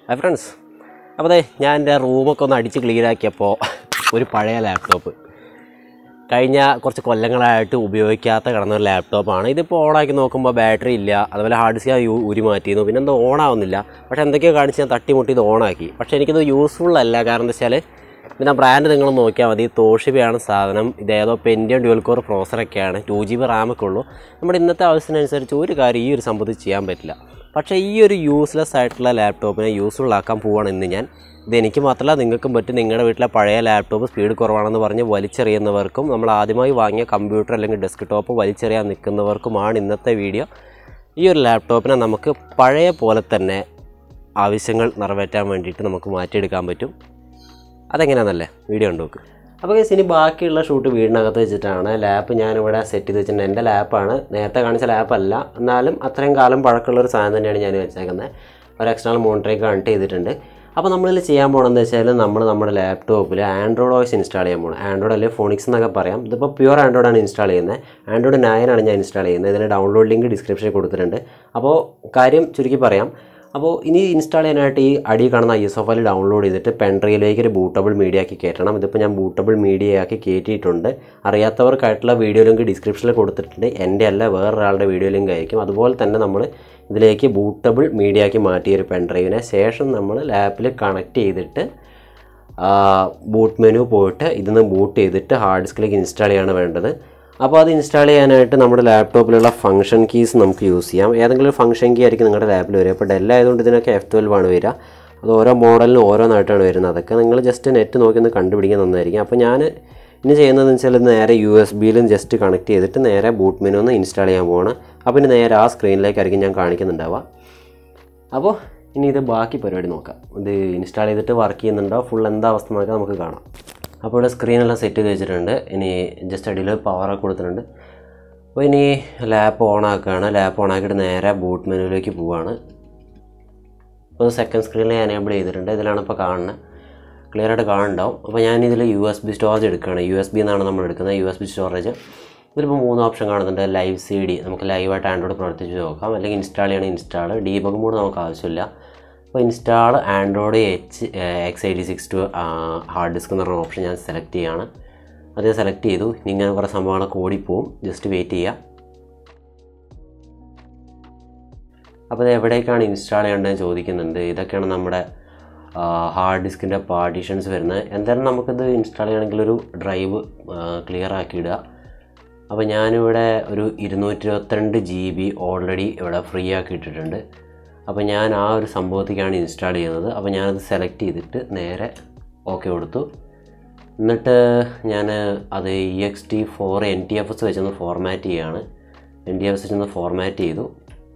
hi friends അപ്പോൾ അതെ ഞാൻ എൻ്റെ റൂമൊക്കെ ഒന്ന് അടിച്ച് ക്ലീൻ ആക്കിയപ്പോൾ ഒരു പഴയ ലാപ്ടോപ്പ് കഴിഞ്ഞ കുറച്ച് കൊല്ലങ്ങളായിട്ട് ഉപയോഗിക്കാത്ത കിടന്ന ഒരു ലാപ്ടോപ്പാണ് ഇതിപ്പോൾ ഓണാക്കി നോക്കുമ്പോൾ ബാറ്ററി ഇല്ല അതുപോലെ ഹാർഡ് ഡിസ്ക് ഞാൻ യു- ഉരി മാറ്റിയിരുന്നു പിന്നെ എന്തോ ഓണാവുന്നില്ല പക്ഷേ എന്തൊക്കെയോ കാണിച്ച് ഞാൻ തട്ടിമുട്ടി ഇത് ഓണാക്കി പക്ഷേ എനിക്കിത് യൂസ്ഫുൾ അല്ല കാരണം എന്താ വെച്ചാൽ ഇതിൻ്റെ ബ്രാൻഡ് നിങ്ങൾ നോക്കിയാൽ മതി തോഷിബയാണ് സാധനം ഇതേതോ പെൻറ്റിയം ഡ്യുവൽ കോർ പ്രോസറൊക്കെയാണ് ടു ജി ബി റാമൊക്കെ ഉള്ളൂ നമ്മുടെ ഇന്നത്തെ ആവശ്യത്തിനനുസരിച്ച് ഒരു കാര്യം ഈ ഒരു സംഭവത്തിൽ ചെയ്യാൻ പറ്റില്ല പക്ഷേ ഈ ഒരു യൂസ്ലെസ് ആയിട്ടുള്ള ലാപ്ടോപ്പിനെ യൂസ്ഫുൾ ആക്കാൻ പോവാണ് ഇന്ന് ഞാൻ ഇത് എനിക്ക് മാത്രമല്ല നിങ്ങൾക്കും പറ്റും നിങ്ങളുടെ വീട്ടിലെ പഴയ ലാപ്ടോപ്പ് സ്പീഡ് കുറവാണെന്ന് പറഞ്ഞ് വലിച്ചെറിയുന്നവർക്കും നമ്മൾ ആദ്യമായി വാങ്ങിയ കമ്പ്യൂട്ടർ അല്ലെങ്കിൽ ഡെസ്ക് ടോപ്പ് വലിച്ചെറിയാൻ നിൽക്കുന്നവർക്കുമാണ് ഇന്നത്തെ വീഡിയോ ഈ ഒരു ലാപ്ടോപ്പിനെ നമുക്ക് പഴയ പോലെ തന്നെ ആവശ്യങ്ങൾ നിറവേറ്റാൻ വേണ്ടിയിട്ട് നമുക്ക് മാറ്റിയെടുക്കാൻ പറ്റും അതെങ്ങനെയാണെന്നല്ലേ വീഡിയോ ഉണ്ട് നോക്ക് അപ്പോൾ guys, ഇനി ബാക്കിയുള്ള ഷൂട്ട് വീടിനകത്ത് വെച്ചിട്ടാണ് ലാപ്പ് ഞാനിവിടെ സെറ്റ് ചെയ്ത് വെച്ചിട്ടുണ്ട് എൻ്റെ ലാപ്പാണ് നേരത്തെ കാണിച്ച ലാപ്പല്ല എന്നാലും അത്രയും കാലം പഴക്കമുള്ള ഒരു സാധനം തന്നെയാണ് ഞാൻ വെച്ചേക്കുന്നത് ഒരു എക്സ്റ്റേണൽ മോണിറ്ററേക്ക് കണക്ട് ചെയ്തിട്ടുണ്ട് അപ്പോൾ നമ്മളിൽ ചെയ്യാൻ പോകണമെന്ന് വെച്ചാൽ നമ്മൾ നമ്മുടെ ലാപ്ടോപ്പിൽ ആൻഡ്രോയിഡ് ഓയിസ് ഇൻസ്റ്റാൾ ചെയ്യാൻ പോകണം ആൻഡ്രോയിഡ് അല്ലെങ്കിൽ ഫോണിക്സ് എന്നൊക്കെ പറയാം ഇതിപ്പോൾ പ്യുവർ ആൻഡ്രോയിഡ് ആണ് ഇൻസ്റ്റാൾ ചെയ്യുന്നത് ആൻഡ്രോയിഡ് നയനാണ് ഞാൻ ഇൻസ്റ്റാൾ ചെയ്യുന്നത് ഇതിൻ്റെ ഡൗൺലോഡ് ലിങ്ക് ഡിസ്ക്രിപ്ഷനിൽ കൊടുത്തിട്ടുണ്ട് അപ്പോൾ കാര്യം ചുരുക്കി പറയാം അപ്പോൾ ഇനി ഇൻസ്റ്റാൾ ചെയ്യാനായിട്ട് ഈ അടി കാണുന്ന I S F file download ചെയ്തിട്ട് പെൻഡ്രൈവിലേക്ക് ഒരു ബൂട്ടബിൾ മീഡിയ ആക്കി കയറ്റണം ഇതിപ്പോൾ ഞാൻ ബൂട്ടബിൾ മീഡിയ ആക്കി കയറ്റിയിട്ടുണ്ട് അറിയാത്തവർക്കായിട്ടുള്ള വീഡിയോ ലിങ്ക് ഡിസ്ക്രിപ്ഷനിൽ കൊടുത്തിട്ടുണ്ട് എൻ്റെ അല്ല വേറൊരാളുടെ വീഡിയോ ലിങ്ക് ആയിരിക്കും അതുപോലെ തന്നെ നമ്മൾ ഇതിലേക്ക് ബൂട്ടബിൾ മീഡിയ ആക്കി മാറ്റിയ ഒരു പെൻഡ്രൈവിനെ ശേഷം നമ്മൾ ലാപ്പിൽ കണക്ട് ചെയ്തിട്ട് ബൂട്ട് മെനു പോയിട്ട് ഇതിന്ന് ബൂട്ട് ചെയ്തിട്ട് ഹാർഡ് ഡിസ്കിലേക്ക് ഇൻസ്റ്റാൾ ചെയ്യാണ് വേണ്ടത് അപ്പോൾ അത് ഇൻസ്റ്റാൾ ചെയ്യാനായിട്ട് നമ്മുടെ ലാപ്ടോപ്പിലുള്ള ഫംഗ്ഷൻ കീസ് നമുക്ക് യൂസ് ചെയ്യാം ഏതെങ്കിലും ഒരു ഫംഗ്ഷൻ കീ ആയിരിക്കും നിങ്ങളുടെ ലാപ്പിൽ വരിക അപ്പോൾ ഡെൽ ആയതുകൊണ്ട് ഇതിനൊക്കെ എഫ് ട്വൽവ് ആണ് വരിക അത് ഓരോ മോഡലിനും ഓരോന്നായിട്ടാണ് വരുന്നത് അതൊക്കെ നിങ്ങൾ ജസ്റ്റ് നെറ്റ് നോക്കി ഒന്ന് കണ്ടുപിടിക്കാൻ നന്നായിരിക്കും അപ്പോൾ ഞാൻ ഇനി ചെയ്യുന്നതെന്ന് വെച്ചാൽ ഇത് നേരെ യു എസ് ബിയിലും ജസ്റ്റ് കണക്ട് ചെയ്തിട്ട് നേരെ ബൂട്ട് മെനു ഒന്ന് ഇൻസ്റ്റാൾ ചെയ്യാൻ പോവാണ് അപ്പോൾ ഇനി നേരെ ആ സ്ക്രീനിലേക്കായിരിക്കും ഞാൻ കാണിക്കുന്നുണ്ടാവുക അപ്പോൾ ഇനി ഇത് ബാക്കി പരിപാടി നോക്കാം ഇത് ഇൻസ്റ്റാൾ ചെയ്തിട്ട് വർക്ക് ചെയ്യുന്നുണ്ടോ ഫുൾ എന്താ അവസ്ഥ നോക്കാം നമുക്ക് കാണാം അപ്പോൾ ഇവിടെ സ്ക്രീനെല്ലാം സെറ്റ് ചെയ്ത് വെച്ചിട്ടുണ്ട് ഇനി ജസ്റ്റ് അടിയിൽ പവറൊക്കെ കൊടുത്തിട്ടുണ്ട് അപ്പോൾ ഇനി ലാപ്പ് ഓൺ ആക്കുകയാണ് ലാപ്പ് ഓൺ ആക്കിയിട്ട് നേരെ ബൂട്ട് മെനുവിലേക്ക് പോവുകയാണ് അപ്പോൾ സെക്കൻഡ് സ്ക്രീനിൽ ഞാൻ എനേബിൾ ചെയ്തിട്ടുണ്ട് ഇതിലാണ് ഇപ്പോൾ കാണുന്നത് ക്ലിയർ ആയിട്ട് കാണുന്നുണ്ടാവും അപ്പോൾ ഞാൻ ഇതിൽ യു എസ് ബി സ്റ്റോറേജ് എടുക്കുകയാണ് യു എസ് ബി എന്നാണ് നമ്മൾ എടുക്കുന്നത് യു എസ് ബി സ്റ്റോറേജ് ഇതിലിപ്പോൾ മൂന്ന് ഓപ്ഷൻ കാണുന്നുണ്ട് ലൈവ് സി ഡി നമുക്ക് ലൈവായിട്ട് ആൻഡ്രോയിഡ് പ്രവർത്തിച്ച് നോക്കാം അല്ലെങ്കിൽ ഇൻസ്റ്റാൾ ചെയ്യണം ഇൻസ്റ്റാൾ ഡീബഗ് മോഡ് നമുക്ക് ആവശ്യമില്ല അപ്പോൾ install Android H X eighty six to hard disk എന്ന് പറഞ്ഞ ഓപ്ഷൻ ഞാൻ സെലക്ട് ചെയ്യാണ് അത് ഞാൻ സെലക്ട് ചെയ്തു ഇനി ഇങ്ങനെ കുറേ സംഭവങ്ങളൊക്കെ ഓടിപ്പോവും ജസ്റ്റ് വെയിറ്റ് ചെയ്യുക അപ്പോൾ ഇത് എവിടേക്കാണ് ഇൻസ്റ്റാൾ ചെയ്യേണ്ടതെന്ന് ചോദിക്കുന്നുണ്ട് ഇതൊക്കെയാണ് നമ്മുടെ ഹാർഡ് ഡിസ്കിൻ്റെ പാർട്ടീഷൻസ് വരുന്നത് എന്തായാലും നമുക്കിത് ഇൻസ്റ്റാൾ ചെയ്യണമെങ്കിൽ ഒരു ഡ്രൈവ് ക്ലിയർ ആക്കി ഇടുക അപ്പോൾ ഞാനിവിടെ ഒരു ഇരുന്നൂറ്റി ഇരുപത്തിരണ്ട് ജി ബി ഓൾറെഡി ഇവിടെ ഫ്രീ ആക്കി ഇട്ടിട്ടുണ്ട് അപ്പോൾ ഞാൻ ആ ഒരു സംഭവത്തേക്കാണ് ഇൻസ്റ്റാൾ ചെയ്യുന്നത് അപ്പോൾ ഞാനത് സെലക്ട് ചെയ്തിട്ട് നേരെ ഓക്കെ കൊടുത്തു എന്നിട്ട് ഞാൻ അത് E X T four N T F S വെച്ചൊന്ന് ഫോർമാറ്റ് ചെയ്യുകയാണ് എൻ ടി എഫ് എസ് വെച്ചൊന്ന് ഫോർമാറ്റ് ചെയ്തു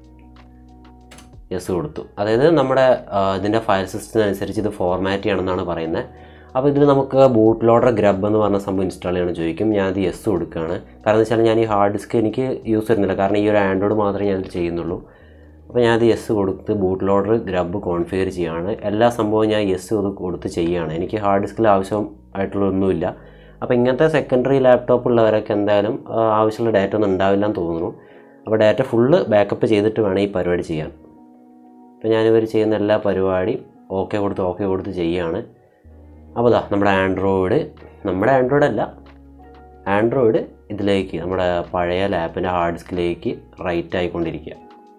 യെസ് കൊടുത്തു അതായത് നമ്മുടെ ആ, ഇതിൻ്റെ ഫയൽ സിസ്റ്റത്തിനനുസരിച്ച് ഇത് ഫോർമാറ്റ് ചെയ്യണമെന്നാണ് പറയുന്നത് അപ്പോൾ ഇതിൽ നമുക്ക് ബൂട്ട് ലോഡർ ഗ്രബ് എന്ന് പറഞ്ഞ സംഭവം ഇൻസ്റ്റാൾ ചെയ്യണം ചോദിക്കും ഞാനത് യെസ് കൊടുക്കുകയാണ് കാരണം എന്ന് വെച്ചാൽ ഞാൻ ഈ ഹാർഡ് ഡിസ്ക് എനിക്ക് യൂസ് വരുന്നില്ല കാരണം ഈ ഒരു ആൻഡ്രോയിഡ് മാത്രമേ ഞാനിത് ചെയ്യുന്നുള്ളൂ അപ്പോൾ ഞാനത് യെസ് കൊടുത്ത് ബൂട്ട് ലോഡർ ഗ്രബ് കോൺഫിഗർ ചെയ്യുകയാണ് എല്ലാ സംഭവവും ഞാൻ യെസ് കൊടുത്ത് ചെയ്യുകയാണ് എനിക്ക് ഹാർഡ് ഡിസ്കിൽ ആവശ്യം ആയിട്ടുള്ളൊന്നുമില്ല അപ്പോൾ ഇങ്ങനത്തെ സെക്കൻഡറി ലാപ്ടോപ്പ് ഉള്ളവരൊക്കെ എന്തായാലും ആ, ആവശ്യമുള്ള ഡാറ്റ ഒന്നും ഉണ്ടാവില്ല എന്ന് തോന്നുന്നു അപ്പോൾ ഡാറ്റ ഫുള്ള് ബാക്കപ്പ് ചെയ്തിട്ട് വേണം ഈ പരിപാടി ചെയ്യാൻ അപ്പോൾ ഞാനിവർ ചെയ്യുന്ന എല്ലാ പരിപാടിയും ഓക്കെ കൊടുത്ത് ഓക്കെ കൊടുത്ത് ചെയ്യുകയാണ് അപ്പോൾ ദാ നമ്മുടെ ആൻഡ്രോയിഡ് നമ്മുടെ ആൻഡ്രോയിഡ് അല്ല ആൻഡ്രോയിഡ് ഇതിലേക്ക് നമ്മുടെ പഴയ ലാപ്പിൻ്റെ ഹാർഡ് ഡിസ്കിലേക്ക് റൈറ്റ് ആയിക്കൊണ്ടിരിക്കുക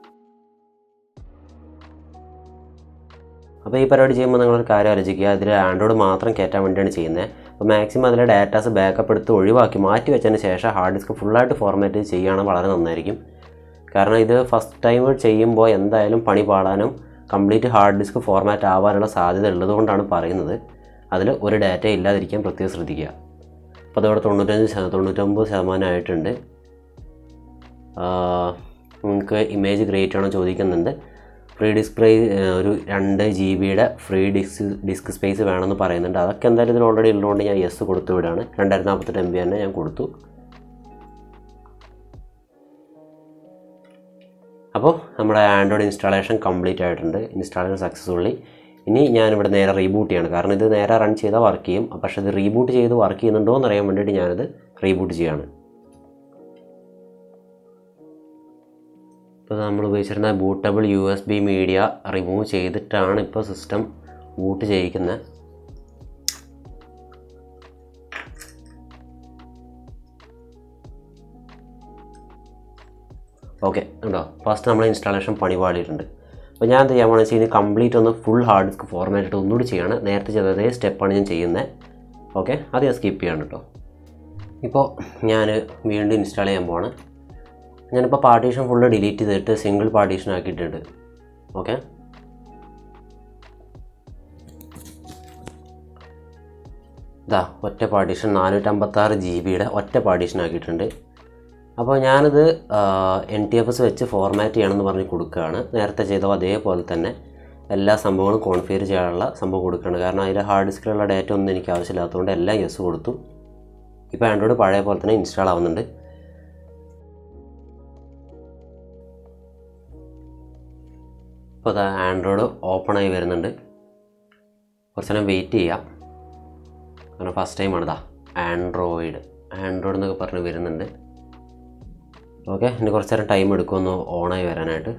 അപ്പോൾ ഈ പരിപാടി ചെയ്യുമ്പോൾ നിങ്ങളൊരു കാര്യം ആലോചിക്കുക ഇതിൽ ആൻഡ്രോയിഡ് മാത്രം കയറ്റാൻ വേണ്ടിയാണ് ചെയ്യുന്നത് അപ്പോൾ മാക്സിമം അതിലെ ഡാറ്റാസ് ബാക്കപ്പ് എടുത്ത് ഒഴിവാക്കി മാറ്റി വെച്ചതിന് ശേഷം ഹാർഡ് ഡിസ്ക് ഫുള്ളായിട്ട് ഫോർമാറ്റ് ചെയ്യുകയാണെങ്കിൽ വളരെ നന്നായിരിക്കും കാരണം ഇത് ഫസ്റ്റ് ടൈം ചെയ്യുമ്പോൾ എന്തായാലും പണി പാടാനും കംപ്ലീറ്റ് ഹാർഡ് ഡിസ്ക് ഫോർമാറ്റ് ആവാനുള്ള സാധ്യത ഉള്ളതുകൊണ്ടാണ് പറയുന്നത് അതിൽ ഒരു ഡാറ്റ ഇല്ലാതിരിക്കാൻ പ്രത്യേകം ശ്രദ്ധിക്കുക അപ്പോൾ അതോടെ തൊണ്ണൂറ്റഞ്ച് ശത- തൊണ്ണൂറ്റൊമ്പത് ശതമാനമായിട്ടുണ്ട് നിങ്ങൾക്ക് ഇമേജ് ക്രിയേറ്റ് ചെയ്യണം ചോദിക്കുന്നുണ്ട് ഫ്രീ ഡിസ്പ്ലേ ഒരു രണ്ട് ജി ബിയുടെ ഫ്രീ ഡിസ്ക് ഡിസ്ക് സ്പേസ് വേണമെന്ന് പറയുന്നുണ്ട് അതൊക്കെ എന്തായാലും ഇതിൽ ഓൾറെഡി ഉള്ളതുകൊണ്ട് ഞാൻ യെസ് കൊടുത്തു വിടാണ് രണ്ടായിരത്തി നാൽപ്പത്തെട്ട് എം ബി തന്നെ ഞാൻ കൊടുത്തു അപ്പോൾ നമ്മുടെ ആൻഡ്രോയിഡ് ഇൻസ്റ്റാളേഷൻ കംപ്ലീറ്റ് ആയിട്ടുണ്ട് ഇൻസ്റ്റാളേഷൻ സക്സസ്ഫുള്ളി ഇനി ഞാനിവിടെ നേരെ റീബൂട്ട് ചെയ്യണം കാരണം ഇത് നേരെ റൺ ചെയ്താൽ വർക്ക് ചെയ്യും പക്ഷേ ഇത് റീബൂട്ട് ചെയ്ത് വർക്ക് ചെയ്യുന്നുണ്ടോ എന്ന് അറിയാൻ വേണ്ടിയിട്ട് ഞാനത് റീബൂട്ട് ചെയ്യാണ് ഇപ്പോൾ നമ്മൾ ഉപയോഗിച്ചിരുന്ന bootable U S B media remove ചെയ്തിട്ടാണ് ഇപ്പോൾ സിസ്റ്റം ബൂട്ട് ചെയ്യിക്കുന്നത് ഓക്കെ ഉണ്ടോ ഫസ്റ്റ് നമ്മൾ ഇൻസ്റ്റാളേഷൻ പണി പാടിയിട്ടുണ്ട് അപ്പോൾ ഞാൻ എന്ത് ചെയ്യാൻ പോകണമെന്ന് വെച്ച് കഴിഞ്ഞാൽ കംപ്ലീറ്റ് ഒന്ന് ഫുൾ ഹാർഡ് ഡിസ്ക് ഫോർമാറ്റ് ഇട്ട് ഒന്നുകൂടി ചെയ്യാണ് നേരത്തെ ചെയ്ത അതേ സ്റ്റെപ്പാണ് ഞാൻ ചെയ്യുന്നത് ഓക്കെ അത് ഞാൻ സ്കിപ്പ് ചെയ്യാണ് കേട്ടോ ഇപ്പോൾ ഞാൻ വീണ്ടും ഇൻസ്റ്റാൾ ചെയ്യാൻ പോവാണ് ഞാനിപ്പോൾ പാർട്ടീഷൻ ഫുള്ള് ഡിലീറ്റ് ചെയ്തിട്ട് സിംഗിൾ പാർട്ടീഷൻ ആക്കിയിട്ടുണ്ട് ഓക്കെ ഇതാ ഒറ്റ പാർട്ടീഷൻ നാനൂറ്റമ്പത്താറ് ജി ബിയുടെ ഒറ്റ പാർട്ടീഷൻ ആക്കിയിട്ടുണ്ട് അപ്പോൾ ഞാനിത് എൻ ടി എഫ് എസ് വെച്ച് ഫോർമാറ്റ് ചെയ്യണമെന്ന് പറഞ്ഞ് കൊടുക്കുകയാണ് നേരത്തെ ചെയ്ത അതേപോലെ തന്നെ എല്ലാ സംഭവങ്ങളും കോൺഫിഗർ ചെയ്യാനുള്ള സംഭവം കൊടുക്കുകയാണ് കാരണം അതിൽ ഹാർഡ് ഡിസ്കിലുള്ള ഡേറ്റ ഒന്നും എനിക്ക് ആവശ്യമില്ലാത്തതുകൊണ്ട് എല്ലാം യെസ് കൊടുത്തു ഇപ്പോൾ ആൻഡ്രോയിഡ് പഴയ പോലെ തന്നെ ഇൻസ്റ്റാൾ ആവുന്നുണ്ട് ഇപ്പോൾ അത് ആൻഡ്രോയിഡ് ഓപ്പണായി വരുന്നുണ്ട് കുറച്ച് നേരം വെയിറ്റ് ചെയ്യാം കാരണം ഫസ്റ്റ് ടൈമാണ് ഇതാ ആൻഡ്രോയിഡ് ആൻഡ്രോയിഡ് എന്നൊക്കെ പറഞ്ഞ് വരുന്നുണ്ട് ഓക്കെ ഇനി കുറച്ച് നേരം ടൈം എടുക്കുമെന്ന് ഓണായി വരാനായിട്ട്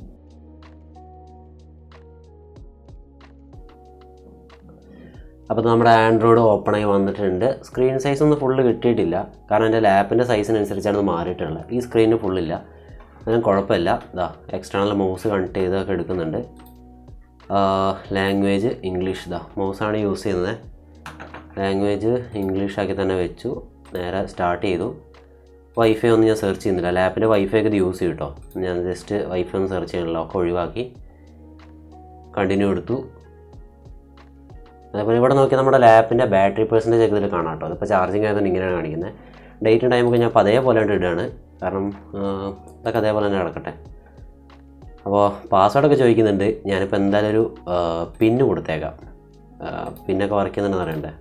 അപ്പോൾ നമ്മുടെ ആൻഡ്രോയിഡ് ഓപ്പണായി വന്നിട്ടുണ്ട് സ്ക്രീൻ സൈസ് ഒന്നും ഫുള്ള് കിട്ടിയിട്ടില്ല കാരണം എൻ്റെ ലാപ്പിൻ്റെ സൈസിനനുസരിച്ചാണ് ഇത് മാറിയിട്ടുള്ളത് ഈ സ്ക്രീനിന് ഫുള്ളില്ല അതിന് കുഴപ്പമില്ല ഇതാ എക്സ്റ്റേണൽ മൗസ് കണക്ട് ചെയ്തൊക്കെ എടുക്കുന്നുണ്ട് ലാംഗ്വേജ് ഇംഗ്ലീഷ് ഇതാ മൗസാണ് യൂസ് ചെയ്യുന്നത് ലാംഗ്വേജ് ഇംഗ്ലീഷാക്കി തന്നെ വെച്ചു നേരെ സ്റ്റാർട്ട് ചെയ്തു വൈഫൈ ഒന്നും ഞാൻ സെർച്ച് ചെയ്യുന്നില്ല ലാപ്പിൻ്റെ വൈഫൈ ഒക്കെ ഇത് യൂസ് ചെയ്യും കേട്ടോ ഞാൻ ജസ്റ്റ് വൈഫൈ ഒന്നും സെർച്ച് ചെയ്യണില്ല ഒക്കെ ഒഴിവാക്കി കണ്ടിന്യൂ എടുത്തു അതേപോലെ ഇവിടെ നോക്കി നമ്മുടെ ലാപ്പിൻ്റെ ബാറ്ററി പെർസെൻറ്റേജ് ഒക്കെ ഇതിൽ കാണാം കേട്ടോ അതിപ്പോൾ ചാർജിങ് ആയതുകൊണ്ട് ഇങ്ങനെയാണ് കാണിക്കുന്നത് ഡേറ്റും ടൈമൊക്കെ ഞാൻ അപ്പോൾ അതേപോലെ ആയിട്ട് ഇടുകയാണ് കാരണം ഇതൊക്കെ അതേപോലെ തന്നെ കിടക്കട്ടെ അപ്പോൾ പാസ്വേഡൊക്കെ ചോദിക്കുന്നുണ്ട് ഞാനിപ്പോൾ എന്തായാലും ഒരു പിന്ന് കൊടുത്തേക്കാം പിന്നൊക്കെ വർക്ക് ചെയ്യുന്നുണ്ടെന്ന് അറിയണ്ടേ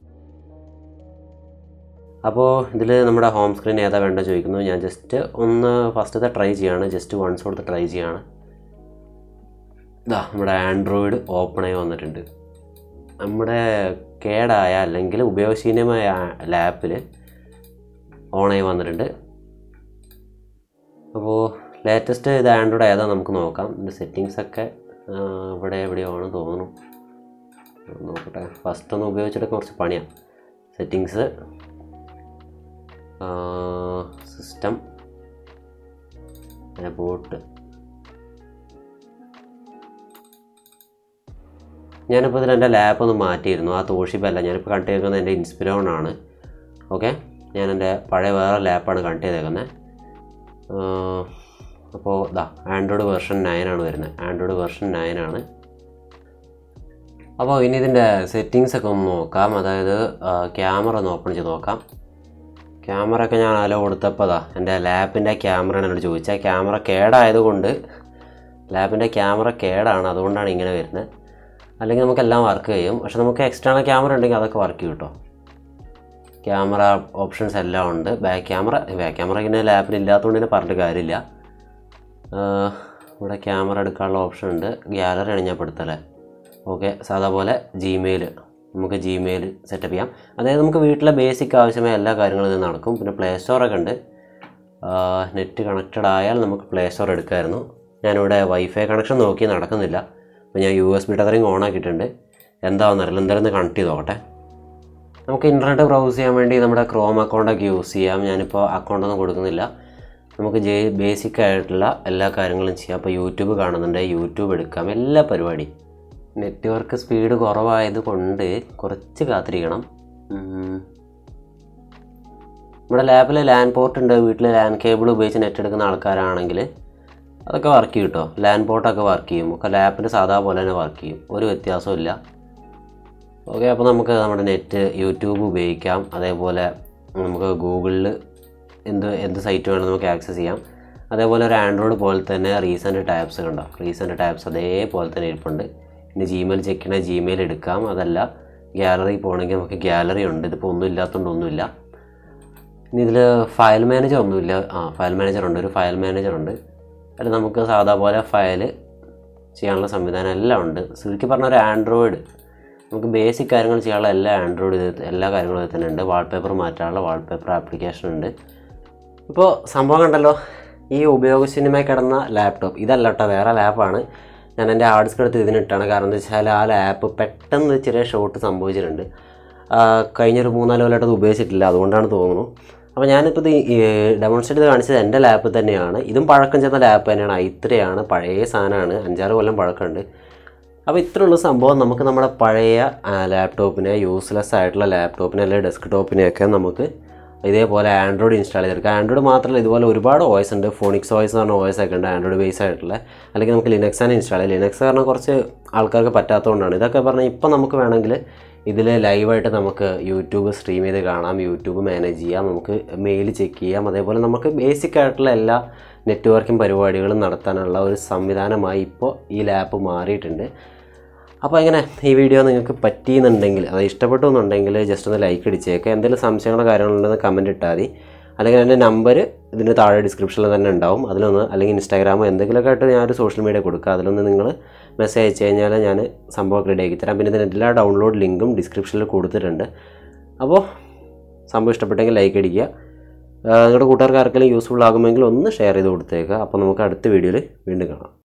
അപ്പോൾ ഇതിൽ നമ്മുടെ ഹോം സ്ക്രീൻ ഏതാ വേണ്ട ചോദിക്കുന്നു ഞാൻ ജസ്റ്റ് ഒന്ന് ഫസ്റ്റത്തെ ട്രൈ ചെയ്യാണ് ജസ്റ്റ് വൺസ് കൊടുത്ത് ട്രൈ ചെയ്യാണ് ഇതാ നമ്മുടെ ആൻഡ്രോയിഡ് ഓപ്പണായി വന്നിട്ടുണ്ട് നമ്മുടെ കേടായ അല്ലെങ്കിൽ ഉപയോഗശൂന്യമായ ലാപ്പിൽ ഓണായി വന്നിട്ടുണ്ട് അപ്പോൾ ലേറ്റസ്റ്റ് ഇത് ആൻഡ്രോയിഡ് ഏതാ നമുക്ക് നോക്കാം ഇതിൻ്റെ സെറ്റിങ്സ് ഒക്കെ ഇവിടെ എവിടെയോ ആണ് തോന്നുന്നു നോക്കട്ടെ ഫസ്റ്റ് ഒന്ന് ഉപയോഗിച്ചിട്ട് കുറച്ച് പണിയാണ് സെറ്റിങ്സ് സിസ്റ്റം ബോട്ട് ഞാനിപ്പോൾ ഇതിൽ എൻ്റെ ലാപ്പ് ഒന്ന് മാറ്റിയിരുന്നു ആ തോഷിപ്പല്ല ഞാനിപ്പോൾ കണക്ട് ചെയ്തേക്കുന്നത് എൻ്റെ ഇൻസ്പിരോൺ ആണ് ഓക്കെ ഞാൻ എൻ്റെ പഴയ വേറെ ലാപ്പാണ് കണക്ട് ചെയ്തേക്കുന്നത് അപ്പോൾ ഇതാ ആൻഡ്രോയിഡ് വെർഷൻ നയനാണ് വരുന്നത് ആൻഡ്രോയിഡ് വെർഷൻ നയനാണ് അപ്പോൾ ഇനി ഇതിൻ്റെ സെറ്റിങ്സ് ഒക്കെ ഒന്ന് നോക്കാം അതായത് ക്യാമറ ഒന്ന് ഓപ്പൺ ചെയ്ത് നോക്കാം ക്യാമറ ഒക്കെ ഞാൻ അലോ കൊടുത്തപ്പോൾ അതാ എൻ്റെ ലാപ്പിൻ്റെ ക്യാമറയാണ് എന്നോട് ചോദിച്ചത് ക്യാമറ കേടായതുകൊണ്ട് ലാപ്പിൻ്റെ ക്യാമറ കേടാണ് അതുകൊണ്ടാണ് ഇങ്ങനെ വരുന്നത് അല്ലെങ്കിൽ നമുക്കെല്ലാം വർക്ക് ചെയ്യും പക്ഷെ നമുക്ക് എക്സ്റ്റേണൽ ക്യാമറ ഉണ്ടെങ്കിൽ അതൊക്കെ വർക്ക് ചെയ്യും കേട്ടോ ക്യാമറ ഓപ്ഷൻസ് എല്ലാം ഉണ്ട് ബാക്ക് ക്യാമറ ബാക്ക് ക്യാമറ ഇങ്ങനെ ലാപ്പിൽ ഇല്ലാത്തതുകൊണ്ട് തന്നെ പറഞ്ഞിട്ട് കാര്യമില്ല ഇവിടെ ക്യാമറ എടുക്കാനുള്ള ഓപ്ഷൻ ഉണ്ട് ഗ്യാലറി ഞാൻ പെടുത്തല്ലേ ഓക്കെ സാധാ പോലെ ജിമെയിൽ നമുക്ക് ജിമെയിൽ സെറ്റപ്പ് ചെയ്യാം അതായത് നമുക്ക് വീട്ടിലെ ബേസിക് ആവശ്യമായ എല്ലാ കാര്യങ്ങളും ഇത് നടക്കും പിന്നെ പ്ലേ സ്റ്റോറൊക്കെ ഉണ്ട് നെറ്റ് കണക്റ്റഡ് ആയാൽ നമുക്ക് പ്ലേ സ്റ്റോർ എടുക്കാമായിരുന്നു ഞാനിവിടെ വൈഫൈ കണക്ഷൻ നോക്കി നടക്കുന്നില്ല അപ്പോൾ ഞാൻ U S B tethering on ആക്കിയിട്ടുണ്ട് എന്താണെന്നറിയില്ല എന്തായാലും ഒന്ന് കണക്ട് ചെയ്ത് നോക്കട്ടെ നമുക്ക് ഇൻ്റർനെറ്റ് ബ്രൗസ് ചെയ്യാൻ വേണ്ടി നമ്മുടെ ക്രോം അക്കൗണ്ടൊക്കെ യൂസ് ചെയ്യാം ഞാനിപ്പോൾ അക്കൗണ്ടൊന്നും കൊടുക്കുന്നില്ല നമുക്ക് ജെ ബേസിക് ആയിട്ടുള്ള എല്ലാ കാര്യങ്ങളും ചെയ്യാം അപ്പോൾ യൂട്യൂബ് കാണുന്നുണ്ട് യൂട്യൂബ് എടുക്കാം എല്ലാ പരിപാടി നെറ്റ്വർക്ക് സ്പീഡ് കുറവായത് കൊണ്ട് കുറച്ച് കാത്തിരിക്കണം നമ്മുടെ ലാബിൽ ലാൻ പോർട്ട് ഉണ്ട് വീട്ടിൽ ലാൻ കേബിൾ ഉപയോഗിച്ച് നെറ്റ് എടുക്കുന്ന ആൾക്കാരാണെങ്കിൽ അതൊക്കെ വർക്ക് ചെയ്യും കേട്ടോ ലാൻ പോർട്ടൊക്കെ വർക്ക് ചെയ്യും ഒക്കെ ലാപ്പിൻ്റെ സാധാ പോലെ തന്നെ വർക്ക് ചെയ്യും ഒരു വ്യത്യാസവും ഇല്ല ഓക്കെ അപ്പോൾ നമുക്ക് നമ്മുടെ നെറ്റ് യൂട്യൂബ് ഉപയോഗിക്കാം അതേപോലെ നമുക്ക് ഗൂഗിളിൽ എന്ത് എന്ത് സൈറ്റ് വേണം നമുക്ക് ആക്സസ് ചെയ്യാം അതേപോലെ ഒരു ആൻഡ്രോയിഡ് പോലെ തന്നെ റീസെൻറ്റ് ടാബ്സ് കണ്ടോ റീസെൻറ്റ് ടാബ്സ് അതേപോലെ തന്നെ ഇരിപ്പുണ്ട് ഇനി ജിമെയിൽ ചെക്ക് ചെയ്യണ ജിമെയിൽ എടുക്കാം അതല്ല ഗ്യാലറി പോകണമെങ്കിൽ നമുക്ക് ഗ്യാലറി ഉണ്ട് ഇതിപ്പോൾ ഒന്നും ഇല്ലാത്തതുകൊണ്ട് ഒന്നുമില്ല ഇനി ഇതിൽ ഫയൽ മാനേജർ ഒന്നുമില്ല ആ ഫയൽ മാനേജർ ഉണ്ട് ഒരു ഫയൽ മാനേജർ ഉണ്ട് അതിൽ നമുക്ക് സാധാ പോലെ ഫയൽ ചെയ്യാനുള്ള സംവിധാനം എല്ലാം ഉണ്ട് ശരിക്കും പറഞ്ഞ ഒരു ആൻഡ്രോയിഡ് നമുക്ക് ബേസിക് കാര്യങ്ങൾ ചെയ്യാനുള്ള എല്ലാ ആൻഡ്രോയിഡ് ഇത് എല്ലാ കാര്യങ്ങളും ഇതിൽ തന്നെ ഉണ്ട് വാൾപേപ്പർ മാറ്റാനുള്ള വാൾപേപ്പർ ആപ്ലിക്കേഷൻ ഉണ്ട് ഇപ്പോൾ സംഭവം കണ്ടല്ലോ ഈ ഉപയോഗശൂന്യമായി കിടന്ന ലാപ്ടോപ്പ് ഇതല്ല കേട്ടോ വേറെ ലാപ്പാണ് ഞാൻ എൻ്റെ ഹാർഡ് ഡിസ്ക് എടുത്ത് ഇതിനിട്ടാണ് കാരണം എന്താ വെച്ചാൽ ആ ലാപ്പ് പെട്ടെന്ന് ചെറിയ ഷോട്ട് സംഭവിച്ചിട്ടുണ്ട് ആ, കഴിഞ്ഞൊരു മൂന്നാല് കൊല്ലമായിട്ട് അത് ഉപയോഗിച്ചിട്ടില്ല അതുകൊണ്ടാണ് തോന്നുന്നു അപ്പോൾ ഞാനിപ്പോൾ ഇത് ഡെമോൺസ്ട്രേറ്റ് ചെയ്ത് കാണിച്ചത് എൻ്റെ ലാപ്പ് തന്നെയാണ് ഇതും പഴക്കം ചെന്ന ലാപ്പ് തന്നെയാണ് ഐത്രയാണ് പഴയ സാധനമാണ് അഞ്ചാറ് കൊല്ലം പഴക്കമുണ്ട് അപ്പോൾ ഇത്രയുള്ള സംഭവം നമുക്ക് നമ്മുടെ പഴയ ലാപ്ടോപ്പിനെ യൂസ്ലെസ് ആയിട്ടുള്ള ലാപ്ടോപ്പിനെ അല്ലെങ്കിൽ ഡെസ്ക് ടോപ്പിനെയൊക്കെ നമുക്ക് ഇതേപോലെ ആൻഡ്രോയിഡ് ഇൻസ്റ്റാൾ ചെയ്തെടുക്കാം ആൻഡ്രോയിഡ് മാത്രമല്ല ഇതുപോലെ ഒരുപാട് ഓയസ് ഉണ്ട് ഫോണിക്സ് ഓയസ് പറഞ്ഞ ഓയസ് ഒക്കെ ഉണ്ട് ആൻഡ്രോയിഡ് ബേസ് ആയിട്ടുള്ള അല്ലെങ്കിൽ നമുക്ക് ലിനക്സ് ആണ് ഇൻസ്റ്റാൾ ചെയ്യാം ലിനക്സ് കാരണം കുറച്ച് ആൾക്കാർക്ക് പറ്റാത്തതുകൊണ്ടാണ് ഇതൊക്കെ പറഞ്ഞാൽ ഇപ്പം നമുക്ക് വേണമെങ്കിൽ ഇതിൽ ലൈവായിട്ട് നമുക്ക് യൂട്യൂബ് സ്ട്രീം ചെയ്ത് കാണാം യൂട്യൂബ് മാനേജ് ചെയ്യാം നമുക്ക് മെയിൽ ചെക്ക് ചെയ്യാം അതേപോലെ നമുക്ക് ബേസിക് ആയിട്ടുള്ള എല്ലാ നെറ്റ്വർക്കിംഗ് പരിപാടികളും നടത്താനുള്ള ഒരു സംവിധാനമായി ഇപ്പോൾ ഈ ലാപ്പ് മാറിയിട്ടുണ്ട് അപ്പോൾ എങ്ങനെ ഈ വീഡിയോ നിങ്ങൾക്ക് പറ്റിയെന്നുണ്ടെങ്കിൽ അത് ഇഷ്ടപ്പെട്ടു എന്നുണ്ടെങ്കിൽ ജസ്റ്റ് ഒന്ന് ലൈക്ക് അടിച്ചേക്കുക എന്തെങ്കിലും സംശയങ്ങളോ കാര്യങ്ങളുണ്ടെന്ന് കമൻറ്റ് ഇട്ടാൽ മതി അല്ലെങ്കിൽ എൻ്റെ നമ്പർ ഇതിന് താഴെ ഡിസ്ക്രിപ്ഷനിൽ തന്നെ ഉണ്ടാവും അതിലൊന്ന് അല്ലെങ്കിൽ ഇൻസ്റ്റാഗ്രാമോ എന്തെങ്കിലുമൊക്കെ ആയിട്ട് ഞാനൊരു സോഷ്യൽ മീഡിയ കൊടുക്കുക അതിലൊന്ന് നിങ്ങൾ മെസ്സേജ് അയച്ചു കഴിഞ്ഞാൽ ഞാൻ സംഭവം റെഡി ആക്കി തരാം പിന്നെ ഇതിന് എല്ലാ ഡൗൺലോഡ് ലിങ്കും ഡിസ്ക്രിപ്ഷനിൽ കൊടുത്തിട്ടുണ്ട് അപ്പോൾ സംഭവം ഇഷ്ടപ്പെട്ടെങ്കിൽ ലൈക്ക് അടിക്കുക ആ, നിങ്ങളുടെ കൂട്ടുകാർക്ക് ആർക്കെങ്കിലും യൂസ്ഫുൾ ആകുമെങ്കിൽ ഒന്ന് ഷെയർ ചെയ്ത് കൊടുത്തേക്കുക അപ്പോൾ നമുക്ക് അടുത്ത വീഡിയോയിൽ വീണ്ടും കാണാം